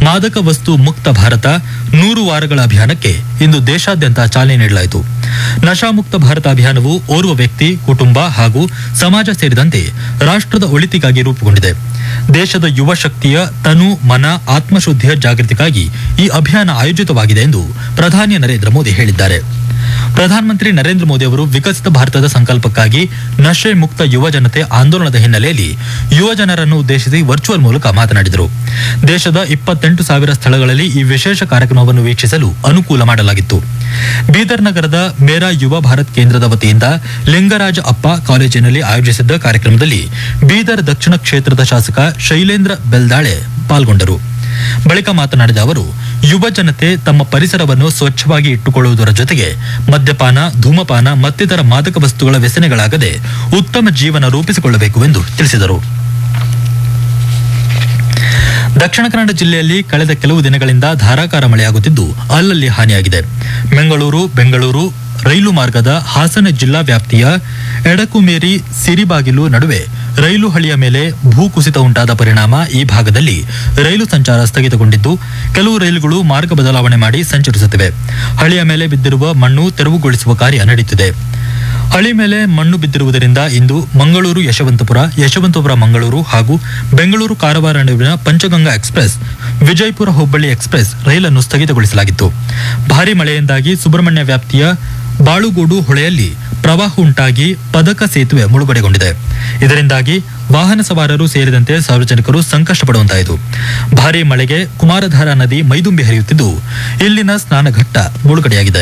ಮಾದಕ ವಸ್ತು ಮುಕ್ತ ಭಾರತ ನೂರು ವಾರಗಳ ಅಭಿಯಾನಕ್ಕೆ ಇಂದು ದೇಶಾದ್ಯಂತ ಚಾಲನೆ ನೀಡಲಾಯಿತು ನಶಾಮುಕ್ತ ಭಾರತ ಅಭಿಯಾನವು ಓರ್ವ ವ್ಯಕ್ತಿ ಕುಟುಂಬ ಹಾಗೂ ಸಮಾಜ ಸೇರಿದಂತೆ ರಾಷ್ಟ್ರದ ಒಳಿತಿಗಾಗಿ ರೂಪುಗೊಂಡಿದೆ ದೇಶದ ಯುವ ಶಕ್ತಿಯ ತನು ಮನ ಆತ್ಮಶುದ್ಧಿಯ ಜಾಗೃತಿಗಾಗಿ ಈ ಅಭಿಯಾನ ಆಯೋಜಿತವಾಗಿದೆ ಎಂದು ಪ್ರಧಾನಿ ನರೇಂದ್ರ ಮೋದಿ ಹೇಳಿದ್ದಾರೆ ಪ್ರಧಾನಮಂತ್ರಿ ನರೇಂದ್ರ ಮೋದಿ ಅವರು ವಿಕಸಿತ ಭಾರತದ ಸಂಕಲ್ಪಕ್ಕಾಗಿ ನಶೆ ಮುಕ್ತ ಯುವ ಜನತೆ ಆಂದೋಲನದ ಹಿನ್ನೆಲೆಯಲ್ಲಿ ಯುವ ಜನರನ್ನು ಉದ್ದೇಶಿಸಿ ವರ್ಚುವಲ್ ಮೂಲಕ ಮಾತನಾಡಿದರು ದೇಶದ ಇಪ್ಪತ್ತೆಂಟು ಸಾವಿರ ಸ್ಥಳಗಳಲ್ಲಿ ಈ ವಿಶೇಷ ಕಾರ್ಯಕ್ರಮವನ್ನು ವೀಕ್ಷಿಸಲು ಅನುಕೂಲ ಮಾಡಲಾಗಿತ್ತು ಬೀದರ್ ನಗರದ ಮೇರಾ ಯುವ ಭಾರತ್ ಕೇಂದ್ರದ ವತಿಯಿಂದ ಲಿಂಗರಾಜ ಅಪ್ಪ ಕಾಲೇಜಿನಲ್ಲಿ ಆಯೋಜಿಸಿದ್ದ ಕಾರ್ಯಕ್ರಮದಲ್ಲಿ ಬೀದರ್ ದಕ್ಷಿಣ ಕ್ಷೇತ್ರದ ಶಾಸಕ ಶೈಲೇಂದ್ರ ಬೆಲ್ದಾಳೆ ಪಾಲ್ಗೊಂಡರು ಬಳಿಕ ಮಾತನಾಡಿದ ಅವರು ಯುವ ಜನತೆ ತಮ್ಮ ಪರಿಸರವನ್ನು ಸ್ವಚ್ಛವಾಗಿ ಇಟ್ಟುಕೊಳ್ಳುವುದರ ಜೊತೆಗೆ ಮದ್ಯಪಾನ ಧೂಮಪಾನ ಮತ್ತಿತರ ಮಾದಕ ವಸ್ತುಗಳ ವ್ಯಸನೆಗಳಾಗದೆ ಉತ್ತಮ ಜೀವನ ರೂಪಿಸಿಕೊಳ್ಳಬೇಕು ಎಂದು ತಿಳಿಸಿದರು ದಕ್ಷಿಣ ಕನ್ನಡ ಜಿಲ್ಲೆಯಲ್ಲಿ ಕಳೆದ ಕೆಲವು ದಿನಗಳಿಂದ ಧಾರಾಕಾರ ಮಳೆಯಾಗುತ್ತಿದ್ದು ಅಲ್ಲಲ್ಲಿ ಹಾನಿಯಾಗಿದೆ ಮಂಗಳೂರು ಬೆಂಗಳೂರು ರೈಲು ಮಾರ್ಗದ ಹಾಸನ ಜಿಲ್ಲಾ ವ್ಯಾಪ್ತಿಯ ಎಡಕುಮೇರಿ ಸಿರಿಬಾಗಿಲು ನಡುವೆ ರೈಲು ಹಳಿಯ ಮೇಲೆ ಭೂಕುಸಿತ ಉಂಟಾದ ಪರಿಣಾಮ ಈ ಭಾಗದಲ್ಲಿ ರೈಲು ಸಂಚಾರ ಸ್ಥಗಿತಗೊಂಡಿದ್ದು ಕೆಲವು ರೈಲುಗಳು ಮಾರ್ಗ ಬದಲಾವಣೆ ಮಾಡಿ ಸಂಚರಿಸುತ್ತಿವೆ ಹಳಿಯ ಮೇಲೆ ಬಿದ್ದಿರುವ ಮಣ್ಣು ತೆರವುಗೊಳಿಸುವ ಕಾರ್ಯ ನಡೆಯುತ್ತಿದೆ ಹಳಿ ಮೇಲೆ ಮಣ್ಣು ಬಿದ್ದಿರುವುದರಿಂದ ಇಂದು ಮಂಗಳೂರು ಯಶವಂತಪುರ ಯಶವಂತಪುರ ಮಂಗಳೂರು ಹಾಗೂ ಬೆಂಗಳೂರು ಕಾರವಾರ ನಡುವಿನ ಪಂಚಗಂಗಾ ಎಕ್ಸ್ಪ್ರೆಸ್ ವಿಜಯಪುರ ಹುಬ್ಬಳ್ಳಿ ಎಕ್ಸ್ಪ್ರೆಸ್ ರೈಲನ್ನು ಸ್ಥಗಿತಗೊಳಿಸಲಾಗಿತ್ತು ಭಾರಿ ಮಳೆಯಿಂದಾಗಿ ಸುಬ್ರಹ್ಮಣ್ಯ ವ್ಯಾಪ್ತಿಯ ಬಾಳುಗೋಡು ಹೊಳೆಯಲ್ಲಿ ಪ್ರವಾಹ ಉಂಟಾಗಿ ಪದಕ ಸೇತುವೆ ಮುಳುಗಡೆಗೊಂಡಿದೆ ಇದರಿಂದಾಗಿ ವಾಹನ ಸವಾರರು ಸೇರಿದಂತೆ ಸಾರ್ವಜನಿಕರು ಸಂಕಷ್ಟ ಪಡುವಂತಾಯಿತು ಭಾರಿ ಮಳೆಗೆ ಕುಮಾರಧಾರಾ ನದಿ ಮೈದುಂಬಿ ಹರಿಯುತ್ತಿದ್ದು ಇಲ್ಲಿನ ಸ್ನಾನಘಟ್ಟ ಮುಳುಗಡೆಯಾಗಿದೆ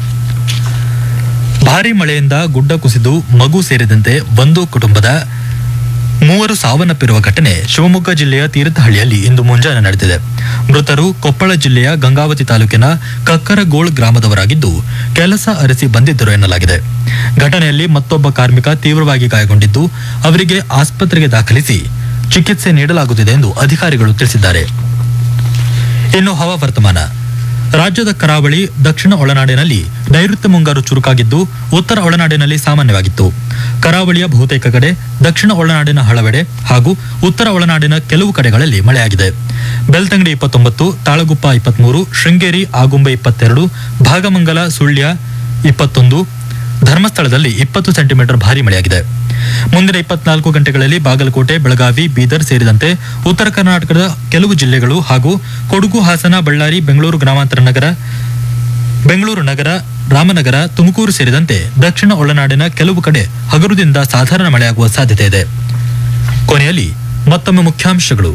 ಭಾರಿ ಮಳೆಯಿಂದ ಗುಡ್ಡ ಕುಸಿದು ಮಗು ಸೇರಿದಂತೆ ಒಂದು ಕುಟುಂಬದ ಮೂವರು ಸಾವನ್ನಪ್ಪಿರುವ ಘಟನೆ ಶಿವಮೊಗ್ಗ ಜಿಲ್ಲೆಯ ತೀರ್ಥಹಳ್ಳಿಯಲ್ಲಿ ಇಂದು ಮುಂಜಾನೆ ನಡೆದಿದೆ ಮೃತರು ಕೊಪ್ಪಳ ಜಿಲ್ಲೆಯ ಗಂಗಾವತಿ ತಾಲೂಕಿನ ಕಕ್ಕರಗೋಳ್ ಗ್ರಾಮದವರಾಗಿದ್ದು ಕೆಲಸ ಅರಸಿ ಬಂದಿದ್ದರು ಎನ್ನಲಾಗಿದೆ ಘಟನೆಯಲ್ಲಿ ಮತ್ತೊಬ್ಬ ಕಾರ್ಮಿಕ ತೀವ್ರವಾಗಿ ಗಾಯಗೊಂಡಿದ್ದು ಅವರಿಗೆ ಆಸ್ಪತ್ರೆಗೆ ದಾಖಲಿಸಿ ಚಿಕಿತ್ಸೆ ನೀಡಲಾಗುತ್ತಿದೆ ಎಂದು ಅಧಿಕಾರಿಗಳು ತಿಳಿಸಿದ್ದಾರೆ ಇನ್ನು ಹವಾವರ್ತಮಾನ ರಾಜ್ಯದ ಕರಾವಳಿ ದಕ್ಷಿಣ ಒಳನಾಡಿನಲ್ಲಿ ನೈಋತ್ಯ ಮುಂಗಾರು ಚುರುಕಾಗಿದ್ದು ಉತ್ತರ ಒಳನಾಡಿನಲ್ಲಿ ಸಾಮಾನ್ಯವಾಗಿತ್ತು ಕರಾವಳಿಯ ಬಹುತೇಕ ಕಡೆ ದಕ್ಷಿಣ ಒಳನಾಡಿನ ಹಲವೆಡೆ ಹಾಗೂ ಉತ್ತರ ಒಳನಾಡಿನ ಕೆಲವು ಕಡೆಗಳಲ್ಲಿ ಮಳೆಯಾಗಿದೆ ಬೆಳ್ತಂಗಡಿ ಇಪ್ಪತ್ತೊಂಬತ್ತು ತಾಳಗುಪ್ಪ ಇಪ್ಪತ್ಮೂರು ಶೃಂಗೇರಿ ಆಗುಂಬೆ ಇಪ್ಪತ್ತೆರಡು ಭಾಗಮಂಗಲ ಸುಳ್ಯ ಇಪ್ಪತ್ತೊಂದು ಧರ್ಮಸ್ಥಳದಲ್ಲಿ ಇಪ್ಪತ್ತು ಸೆಂಟಿಮೀಟರ್ ಭಾರಿ ಮಳೆಯಾಗಿದೆ ಮುಂದಿನ ಇಪ್ಪತ್ನಾಲ್ಕು ಗಂಟೆಗಳಲ್ಲಿ ಬಾಗಲಕೋಟೆ ಬೆಳಗಾವಿ ಬೀದರ್ ಸೇರಿದಂತೆ ಉತ್ತರ ಕರ್ನಾಟಕದ ಕೆಲವು ಜಿಲ್ಲೆಗಳು ಹಾಗೂ ಕೊಡಗು ಹಾಸನ ಬಳ್ಳಾರಿ ಬೆಂಗಳೂರು ಗ್ರಾಮಾಂತರ ನಗರ ಬೆಂಗಳೂರು ನಗರ ರಾಮನಗರ ತುಮಕೂರು ಸೇರಿದಂತೆ ದಕ್ಷಿಣ ಒಳನಾಡಿನ ಕೆಲವು ಕಡೆ ಹಗುರದಿಂದ ಸಾಧಾರಣ ಮಳೆಯಾಗುವ ಸಾಧ್ಯತೆ ಇದೆ ಕೊನೆಯಲ್ಲಿ ಮತ್ತೊಮ್ಮೆ ಮುಖ್ಯಾಂಶಗಳು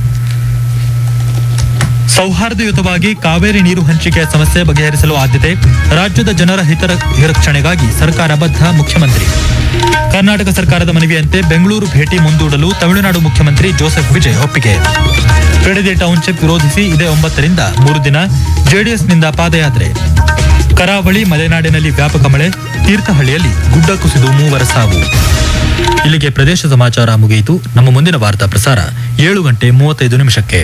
ಸೌಹಾರ್ದಯುತವಾಗಿ ಕಾವೇರಿ ನೀರು ಹಂಚಿಕೆಯ ಸಮಸ್ಯೆ ಬಗೆಹರಿಸಲು ಆದ್ಯತೆ ರಾಜ್ಯದ ಜನರ ಹಿತರ ಹಿತರಕ್ಷಣೆಗಾಗಿ ಸರ್ಕಾರ ಬದ್ಧ ಮುಖ್ಯಮಂತ್ರಿ ಕರ್ನಾಟಕ ಸರ್ಕಾರದ ಮನವಿಯಂತೆ ಬೆಂಗಳೂರು ಭೇಟಿ ಮುಂದೂಡಲು ತಮಿಳುನಾಡು ಮುಖ್ಯಮಂತ್ರಿ ಜೋಸೆಫ್ ವಿಜಯ್ ಒಪ್ಪಿಗೆ ಬಿಡದಿ ಟೌನ್ಶಿಪ್ ವಿರೋಧಿಸಿ ಇದೇ ಒಂಬತ್ತರಿಂದ ಮೂರು ದಿನ ಜೆಡಿಎಸ್ನಿಂದ ಪಾದಯಾತ್ರೆ ಕರಾವಳಿ ಮಲೆನಾಡಿನಲ್ಲಿ ವ್ಯಾಪಕ ಮಳೆ ತೀರ್ಥಹಳ್ಳಿಯಲ್ಲಿ ಗುಡ್ಡ ಕುಸಿದು ಮೂವರ ಸಾವು ಇಲ್ಲಿಗೆ ಪ್ರದೇಶ ಸಮಾಚಾರ ಮುಗಿಯಿತು ನಮ್ಮ ಮುಂದಿನ ವಾರ್ತಾ ಪ್ರಸಾರ ಏಳು ಗಂಟೆ ಮೂವತ್ತೈದು ನಿಮಿಷಕ್ಕೆ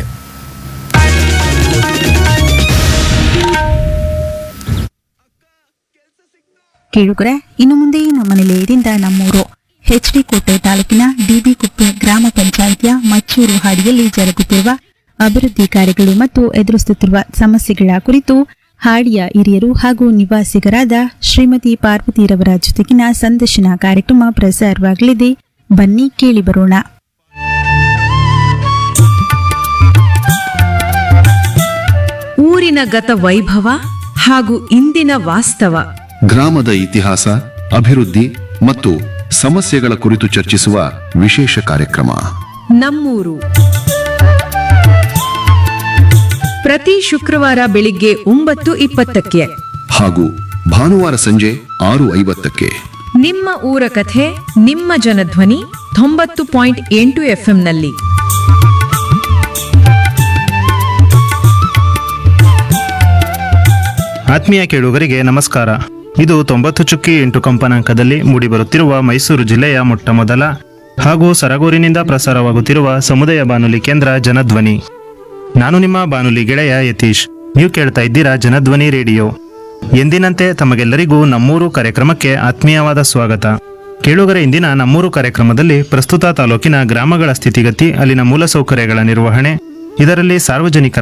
ಕೇಳುಗರೆ ಇನ್ನು ಮುಂದೆ ನಮ್ಮ ನಿಲಯದಿಂದ ನಮ್ಮೂರು ಎಚ್ಡಿ ಕೋಟೆ ತಾಲೂಕಿನ ಡಿಬಿ ಕುಪ್ಪೆ ಗ್ರಾಮ ಪಂಚಾಯಿತಿಯ ಮಚ್ಚೂರು ಹಾಡಿಯಲ್ಲಿ ಜರುಗುತ್ತಿರುವ ಅಭಿವೃದ್ಧಿ ಕಾರ್ಯಗಳು ಮತ್ತು ಎದುರಿಸುತ್ತಿರುವ ಸಮಸ್ಯೆಗಳ ಕುರಿತು ಹಾಡಿಯ ಹಿರಿಯರು ಹಾಗೂ ನಿವಾಸಿಗರಾದ ಶ್ರೀಮತಿ ಪಾರ್ವತಿರವರ ಜೊತೆಗಿನ ಸಂದರ್ಶನ ಕಾರ್ಯಕ್ರಮ ಪ್ರಸಾರವಾಗಲಿದೆ ಬನ್ನಿ ಕೇಳಿ ಬರೋಣ ಊರಿನ ಗತ ವೈಭವ ಹಾಗೂ ಇಂದಿನ ವಾಸ್ತವ ಗ್ರಾಮದ ಇತಿಹಾಸ ಅಭಿವೃದ್ಧಿ ಮತ್ತು ಸಮಸ್ಯೆಗಳ ಕುರಿತು ಚರ್ಚಿಸುವ ವಿಶೇಷ ಕಾರ್ಯಕ್ರಮ ನಮ್ಮೂರು ಪ್ರತಿ ಶುಕ್ರವಾರ ಬೆಳಿಗ್ಗೆ ಒಂಬತ್ತು ಇಪ್ಪತ್ತಕ್ಕೆ ಹಾಗೂ ಭಾನುವಾರ ಸಂಜೆ ಆರು ಐವತ್ತಕ್ಕೆ ನಿಮ್ಮ ಊರ ಕಥೆ ನಿಮ್ಮ ಜನಧ್ವನಿ ತೊಂಬತ್ತು ಪಾಯಿಂಟ್ ಎಂಟು ಎಫ್ಎಂನಲ್ಲಿ ಆತ್ಮೀಯ ಕೇಳುಗರಿಗೆ ನಮಸ್ಕಾರ ಇದು ತೊಂಬತ್ತು ಚುಕ್ಕಿ ಎಂಟು ಕಂಪನಾಂಕದಲ್ಲಿ ಮೂಡಿಬರುತ್ತಿರುವ ಮೈಸೂರು ಜಿಲ್ಲೆಯ ಮೊಟ್ಟಮೊದಲ ಹಾಗೂ ಸರಗೂರಿನಿಂದ ಪ್ರಸಾರವಾಗುತ್ತಿರುವ ಸಮುದಾಯ ಬಾನುಲಿ ಕೇಂದ್ರ ಜನಧ್ವನಿ ನಾನು ನಿಮ್ಮ ಬಾನುಲಿ ಗೆಳೆಯ ಯತೀಶ್ ನೀವು ಕೇಳ್ತಾ ಇದ್ದೀರಾ ಜನಧ್ವನಿ ರೇಡಿಯೋ ಎಂದಿನಂತೆ ತಮಗೆಲ್ಲರಿಗೂ ನಮ್ಮೂರು ಕಾರ್ಯಕ್ರಮಕ್ಕೆ ಆತ್ಮೀಯವಾದ ಸ್ವಾಗತ ಕೇಳುಗರ ಇಂದಿನ ನಮ್ಮೂರು ಕಾರ್ಯಕ್ರಮದಲ್ಲಿ ಪ್ರಸ್ತುತ ತಾಲೂಕಿನ ಗ್ರಾಮಗಳ ಸ್ಥಿತಿಗತಿ ಅಲ್ಲಿನ ಮೂಲಸೌಕರ್ಯಗಳ ನಿರ್ವಹಣೆ ಇದರಲ್ಲಿ ಸಾರ್ವಜನಿಕರ